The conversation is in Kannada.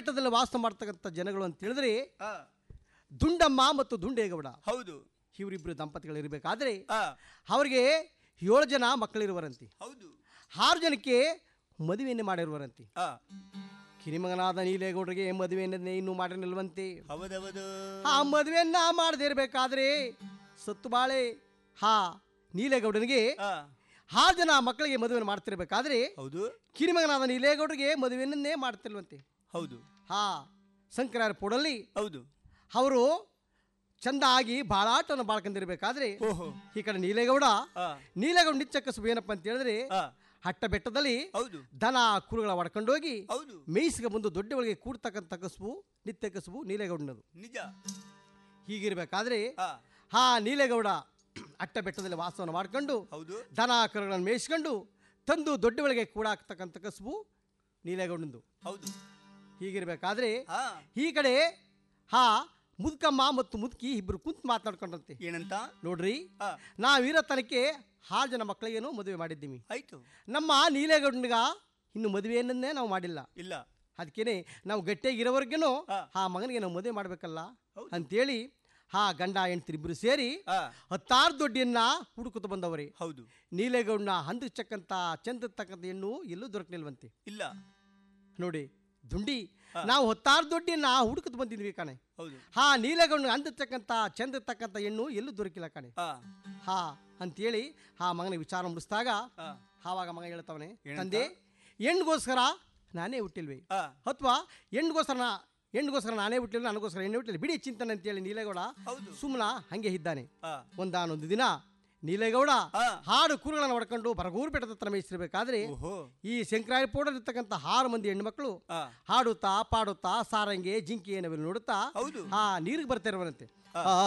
ಬೆಟ್ಟದಲ್ಲಿ ವಾಸ ಮಾಡ್ತಕ್ಕಂಥ ಜನಗಳು ಅಂತ ಹೇಳಿದ್ರೆ ಆ, ದುಂಡಮ್ಮ ಮತ್ತು ದುಂಡೇಗೌಡ ಹೌದು ಇವರಿಬ್ಬರು ದಂಪತಿಗಳು ಇರಬೇಕಾದ್ರೆ ಆ, ಅವರಿಗೆ ಏಳು ಜನ ಮಕ್ಕಳಿರುವರಂತೆ ಹೌದು ಆರು ಜನಕ್ಕೆ ಮದುವೆಯನ್ನೇ ಮಾಡಿರುವರಂತೆ ಆ, ಕಿರಿಮಗನಾದ ನೀಲೇಗೌಡರಿಗೆ ಮದುವೆಯನ್ನೇ ಇನ್ನೂ ಮಾಡಿರಲಿಲ್ವಂತೆ ಹೌದೌದು ಆ ಮದುವೆಯನ್ನ ಮಾಡದೇ ಇರಬೇಕಾದ್ರೆ ಸತ್ತು ಬಾಳೆ ಹಾ ನೀಲೇಗೌಡನಿಗೆ ಆ, ಆರು ಜನ ಮಕ್ಕಳಿಗೆ ಮದುವೆಯನ್ನು ಮಾಡ್ತಿರ್ಬೇಕಾದ್ರೆ ಹೌದು ಕಿರಿಮಗನಾದ ನೀಲೇಗೌಡರಿಗೆ ಮದುವೆಯನ್ನೇ ಮಾಡ್ತಿಲ್ವಂತೆ ಹೌದು ಹಾ ಶಂಕರಾರ ಪೋಡಲ್ಲಿ ಹೌದು ಅವರು ಚಂದ ಆಗಿ ಬಾಳಾಟವನ್ನು ಬಾಳ್ಕೊಂಡಿರ್ಬೇಕಾದ್ರೆ ಓಹೋ ಈ ಕಡೆ ನೀಲೇಗೌಡ ಆ, ನೀಲೇಗೌಡ ನಿಚ್ಚ ಕಸುಬು ಏನಪ್ಪ ಅಂತ ಹೇಳಿದ್ರೆ ಆ, ಹಟ್ಟ ಬೆಟ್ಟದಲ್ಲಿ ಹೌದು ದನ ಕುರುಗಳ ಹೊಡ್ಕೊಂಡೋಗಿ ಹೌದು ಮೇಯಿಸಿಗೆ ಬಂದು ದೊಡ್ಡವಳಿಗೆ ಕೂಡ್ತಕ್ಕಂಥ ಕಸುಬು ನಿತ್ಯ ಕಸುಬು ನೀಲೇಗೌಡನದು ನಿಜ ಹೀಗಿರ್ಬೇಕಾದ್ರೆ ಆ, ಹಾ ನೀಲೇಗೌಡ ಅಟ್ಟ ಬೆಟ್ಟದಲ್ಲಿ ವಾಸವನ್ನು ಮಾಡ್ಕೊಂಡು ಹೌದು ದನ ಕರುಗಳನ್ನು ಮೇಯಿಸ್ಕೊಂಡು ತಂದು ದೊಡ್ಡವಳಿಗೆ ಕೂಡಾಕ್ತಕ್ಕಂಥ ಕಸುಬು ನೀಲೇಗೌಡನದು ಹೌದು ಹೀಗಿರ್ಬೇಕಾದ್ರೆ ಆ, ಈ ಕಡೆ ಹಾ ಮುದುಕಮ್ಮ ಮತ್ತು ಮುದುಕಿ ಇಬ್ಬರು ಕುಂತು ಮಾತಾಡ್ಕೊಂಡಂತೆ ಏನಂತ ನೋಡ್ರಿ ಆ, ನಾವಿರತನಕ್ಕೆ ಆರು ಜನ ಮಕ್ಕಳಿಗೇನು ಮದುವೆ ಮಾಡಿದ್ದೀವಿ ಆಯ್ತು ನಮ್ಮ ನೀಲೇಗೌಡನಿಗ ಇನ್ನು ಮದುವೆಯನ್ನೇ ನಾವು ಮಾಡಿಲ್ಲ ಇಲ್ಲ ಅದಕ್ಕೇನೆ ನಾವು ಗಟ್ಟಿಯಾಗಿರೋವರೆಗೇನು ಆ. ಆ ಮಗನಿಗೆ ನಾವು ಮದುವೆ ಮಾಡಬೇಕಲ್ಲ ಹೌದು. ಅಂತೇಳಿ ಆ ಗಂಡ ಹೆಂಡ್ತಿರಿಬ್ಬರು ಸೇರಿ ಆ, ಹತ್ತಾರು ದೊಡ್ಡಿಯನ್ನ ಹುಡುಕುತ್ತ ಬಂದವರೇ ಹೌದು ನೀಲೇಗೌಡನ ಹಂದಿರ್ತಕ್ಕಂಥ ಚಂದತಕ್ಕಂಥ ಹೆಣ್ಣು ಎಲ್ಲೂ ದೊರಕಲಿಲ್ವಂತೆ ಇಲ್ಲ ನೋಡಿ ದುಂಡಿ ನಾವು ಹತ್ತಾರು ದೊಡ್ಡಿಯನ್ನ ಹುಡುಕುತ್ತ ಬಂದಿದ್ವಿ ಕಾಣೆ ಹೌದು ಹಾ ನೀಲೇಗೌಡನ ಅಂದಿರ್ತಕ್ಕಂಥ ಚಂದತಕ್ಕಂಥ ಹೆಣ್ಣು ಎಲ್ಲೂ ದೊರಕಿಲ್ಲ ಕಾಣೆ ಆ, ಹಾ ಅಂತೇಳಿ ಆ ಮಗನ ವಿಚಾರ ಮುಡಿಸಿದಾಗ ಆ, ಆವಾಗ ಮಗ ಹೇಳ್ತವನೆ ಏನಂತ? ತಂದೆ ಹೆಣ್ಗೋಸ್ಕರ ನಾನೇ ಹುಟ್ಟಿಲ್ವಿ ಆ, ಅಥವಾ ಹೆಣ್ಗೋಸ್ಕರ ನಾ- ಹೆಣ್ಗೋಸ್ಕರ ನಾನೇ ಹುಟ್ಟಿಲ್ಲ ನನಗೋಸ್ಕರ ಹೆಣ್ಣು ಹುಟ್ಟಿಲ್ಲ ಬಿಡಿ ಚಿಂತನೆ ಅಂತೇಳಿ ನೀಲೇಗೌಡ ಹೌದು ಸುಮ್ಮನ ಹಂಗೆ ಇದ್ದಾನೆ ಆ, ಒಂದಾನೊಂದು ದಿನ ನೀಲೇಗೌಡ ಆ. ಹಾಡು ಕುರುಗಳನ್ನು ಹೊಡ್ಕೊಂಡು ಬರಗೂರು ಬೆಟ್ಟದ ಹತ್ರ ಮೇಯಿಸಿರ್ಬೇಕಾದ್ರೆ ಓಹೋ ಈ ಶಂಕರಾಯ ಪೋಡಲ್ಲಿರ್ತಕ್ಕಂಥ ಆರು ಮಂದಿ ಹೆಣ್ಮಕ್ಳು ಆ, ಹಾಡುತ್ತಾ ಪಾಡುತ್ತಾ ಸಾರಂಗೆ ಜಿಂಕಿ ಏನವೆಲ್ಲ ನೋಡುತ್ತಾ ಹೌದು ಆ ನೀರಿಗೆ ಬರ್ತಾ ಇರುವಂತೆ ಆ. ಆ